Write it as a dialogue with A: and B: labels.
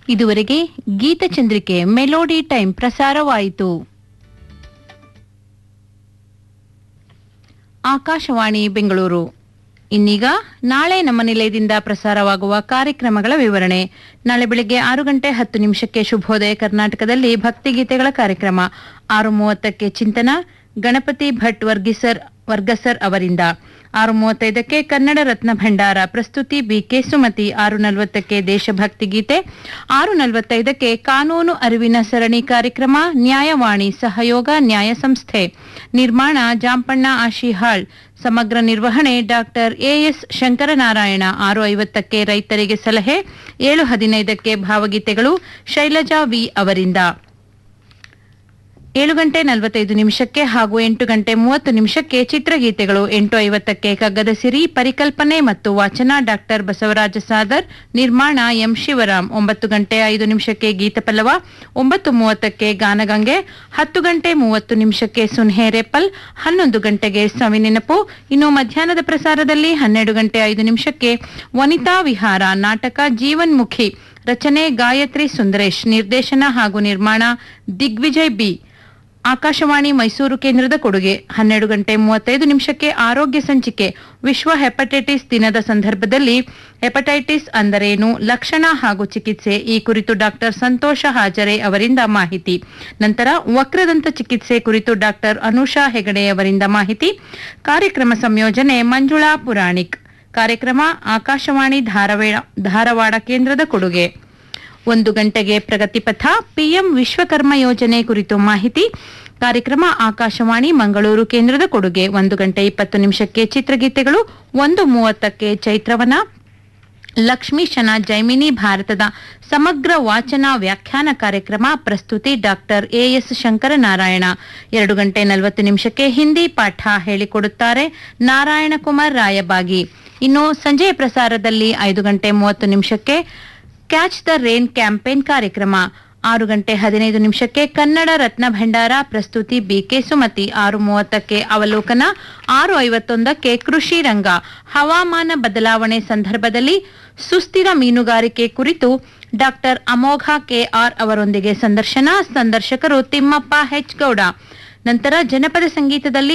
A: ಇದುವರೆಗೆ ಗೀತಚಂದ್ರಿಕೆ melody time ಪ್ರಸಾರವಾಯಿತು ಆಕಾಶವಾಣಿ ಬೆಂಗಳೂರು ಇನ್ನೀಗ ನಾಳೆ ನಮ್ಮ ನಿಲಯದಿಂದ ಪ್ರಸಾರವಾಗುವ ಕಾರ್ಯಕ್ರಮಗಳ ವಿವರಣೆ ನಾಳೆ ಬೆಳಗ್ಗೆ ಆರು ಗಂಟೆ ಹತ್ತು ನಿಮಿಷಕ್ಕೆ ಶುಭೋದಯ ಕರ್ನಾಟಕದಲ್ಲಿ ಭಕ್ತಿಗೀತೆಗಳ ಕಾರ್ಯಕ್ರಮ ಆರು ಮೂವತ್ತಕ್ಕೆ ಚಿಂತನ ಗಣಪತಿ ಭಟ್ ವರ್ಗಿಸರ್ ವರ್ಗಸರ್ ಅವರಿಂದ ಆರು ಮೂವತ್ತೈದಕ್ಕೆ ಕನ್ನಡ ರತ್ನ ಭಂಡಾರ ಪ್ರಸ್ತುತಿ ಬಿಕೆ ಸುಮತಿ ಆರು ನಲವತ್ತಕ್ಕೆ ದೇಶಭಕ್ತಿ ಗೀತೆ ಆರು ನಲವತ್ತೈದಕ್ಕೆ ಕಾನೂನು ಅರಿವಿನ ಸರಣಿ ಕಾರ್ಯಕ್ರಮ ನ್ಯಾಯವಾಣಿ ಸಹಯೋಗ ನ್ಯಾಯ ಸಂಸ್ಥೆ ನಿರ್ಮಾಣ ಜಾಂಪಣ್ಣ ಆಶಿಹಾಳ್ ಸಮಗ್ರ ನಿರ್ವಹಣೆ ಡಾಕ್ಟರ್ ಎಎಸ್ ಶಂಕರನಾರಾಯಣ ಆರು ಐವತ್ತಕ್ಕೆ ರೈತರಿಗೆ ಸಲಹೆ ಏಳು ಹದಿನೈದಕ್ಕೆ ಭಾವಗೀತೆಗಳು ಶೈಲಜಾ ವಿ ಅವರಿಂದ ಏಳು ಗಂಟೆ ನಲವತ್ತೈದು ನಿಮಿಷಕ್ಕೆ ಹಾಗೂ ಎಂಟು ಗಂಟೆ ಮೂವತ್ತು ನಿಮಿಷಕ್ಕೆ ಚಿತ್ರಗೀತೆಗಳು ಎಂಟು ಐವತ್ತಕ್ಕೆ ಕಗ್ಗದ ಸಿರಿ ಪರಿಕಲ್ಪನೆ ಮತ್ತು ವಾಚನ ಡಾಕ್ಟರ್ ಬಸವರಾಜ ಸಾದರ್ ನಿರ್ಮಾಣ ಎಂ ಶಿವರಾಮ್ ಒಂಬತ್ತು ಗಂಟೆ ಐದು ನಿಮಿಷಕ್ಕೆ ಗೀತಪಲ್ಲವ ಒಂಬತ್ತು ಮೂವತ್ತಕ್ಕೆ ಗಾನಗಂಗೆ ಹತ್ತು ಗಂಟೆ ಮೂವತ್ತು ನಿಮಿಷಕ್ಕೆ ಸುನ್ಹೇರೆಪ್ಪಲ್ ಹನ್ನೊಂದು ಗಂಟೆಗೆ ಸವಿನೆನಪು ಇನ್ನು ಮಧ್ಯಾಹ್ನದ ಪ್ರಸಾರದಲ್ಲಿ ಹನ್ನೆರಡು ಗಂಟೆ ಐದು ನಿಮಿಷಕ್ಕೆ ವನಿತಾ ವಿಹಾರ ನಾಟಕ ಜೀವನ್ಮುಖಿ ರಚನೆ ಗಾಯತ್ರಿ ಸುಂದರೇಶ್ ನಿರ್ದೇಶನ ಹಾಗೂ ನಿರ್ಮಾಣ ದಿಗ್ವಿಜಯ್ ಬಿ ಆಕಾಶವಾಣಿ ಮೈಸೂರು ಕೇಂದ್ರದ ಕೊಡುಗೆ ಹನ್ನೆರಡು ಗಂಟೆ ಮೂವತ್ತೈದು ನಿಮಿಷಕ್ಕೆ ಆರೋಗ್ಯ ಸಂಚಿಕೆ ವಿಶ್ವ ಹೆಪಟೈಟಿಸ್ ದಿನದ ಸಂದರ್ಭದಲ್ಲಿ ಹೆಪಟೈಟಿಸ್ ಅಂದರೇನು ಲಕ್ಷಣ ಹಾಗೂ ಚಿಕಿತ್ಸೆ ಈ ಕುರಿತು ಡಾಕ್ಟರ್ ಸಂತೋಷ ಹಾಜರೆ ಅವರಿಂದ ಮಾಹಿತಿ ನಂತರ ವಕ್ರದಂತ ಚಿಕಿತ್ಸೆ ಕುರಿತು ಡಾಕ್ಟರ್ ಅನುಷಾ ಹೆಗಡೆ ಅವರಿಂದ ಮಾಹಿತಿ ಕಾರ್ಯಕ್ರಮ ಸಂಯೋಜನೆ ಮಂಜುಳಾ ಪುರಾಣಿಕ್ ಕಾರ್ಯಕ್ರಮ ಆಕಾಶವಾಣಿ ಧಾರವಾಡ ಧಾರವಾಡ ಕೇಂದ್ರದ ಕೊಡುಗೆ ಒಂದು ಗಂಟೆಗೆ ಪ್ರಗತಿಪಥ ಪಿಎಂ ವಿಶ್ವಕರ್ಮ ಯೋಜನೆ ಕುರಿತು ಮಾಹಿತಿ ಕಾರ್ಯಕ್ರಮ ಆಕಾಶವಾಣಿ ಮಂಗಳೂರು ಕೇಂದ್ರದ ಕೊಡುಗೆ ಒಂದು ಗಂಟೆ ಇಪ್ಪತ್ತು ನಿಮಿಷಕ್ಕೆ ಚಿತ್ರಗೀತೆಗಳು ಒಂದು ಮೂವತ್ತಕ್ಕೆ ಚೈತ್ರವನ ಲಕ್ಷ್ಮೀಶನ ಜೈಮಿನಿ ಭಾರತದ ಸಮಗ್ರ ವಾಚನ ವ್ಯಾಖ್ಯಾನ ಕಾರ್ಯಕ್ರಮ ಪ್ರಸ್ತುತಿ ಡಾಕ್ಟರ್ ಎಎಸ್ ಶಂಕರನಾರಾಯಣ ಎರಡು ಗಂಟೆ ನಲವತ್ತು ನಿಮಿಷಕ್ಕೆ ಹಿಂದಿ ಪಾಠ ಹೇಳಿಕೊಡುತ್ತಾರೆ ನಾರಾಯಣಕುಮಾರ್ ರಾಯಬಾಗಿ ಇನ್ನು ಸಂಜೆಯ ಪ್ರಸಾರದಲ್ಲಿ ಐದು ಗಂಟೆ ಮೂವತ್ತು ನಿಮಿಷಕ್ಕೆ ಕ್ಯಾಚ್ ದ ರೇನ್ ಕ್ಯಾಂಪೇನ್ ಕಾರ್ಯಕ್ರಮ ಆರು ಗಂಟೆ ಹದಿನೈದು ನಿಮಿಷಕ್ಕೆ ಕನ್ನಡ ರತ್ನ ಭಂಡಾರ ಪ್ರಸ್ತುತಿ ಬಿಕೆ ಸುಮತಿ ಆರು ಮೂವತ್ತಕ್ಕೆ ಅವಲೋಕನ ಆರು ಐವತ್ತೊಂದಕ್ಕೆ ಕೃಷಿ ರಂಗ ಹವಾಮಾನ ಬದಲಾವಣೆ ಸಂದರ್ಭದಲ್ಲಿ ಸುಸ್ಥಿರ ಮೀನುಗಾರಿಕೆ ಕುರಿತು ಡಾಕ್ಟರ್ ಅಮೋಘ ಕೆಆರ್ ಅವರೊಂದಿಗೆ ಸಂದರ್ಶನ ಸಂದರ್ಶಕರು ತಿಮ್ಮಪ್ಪ ಹೆಚ್ ಗೌಡ ನಂತರ ಜನಪದ ಸಂಗೀತದಲ್ಲಿ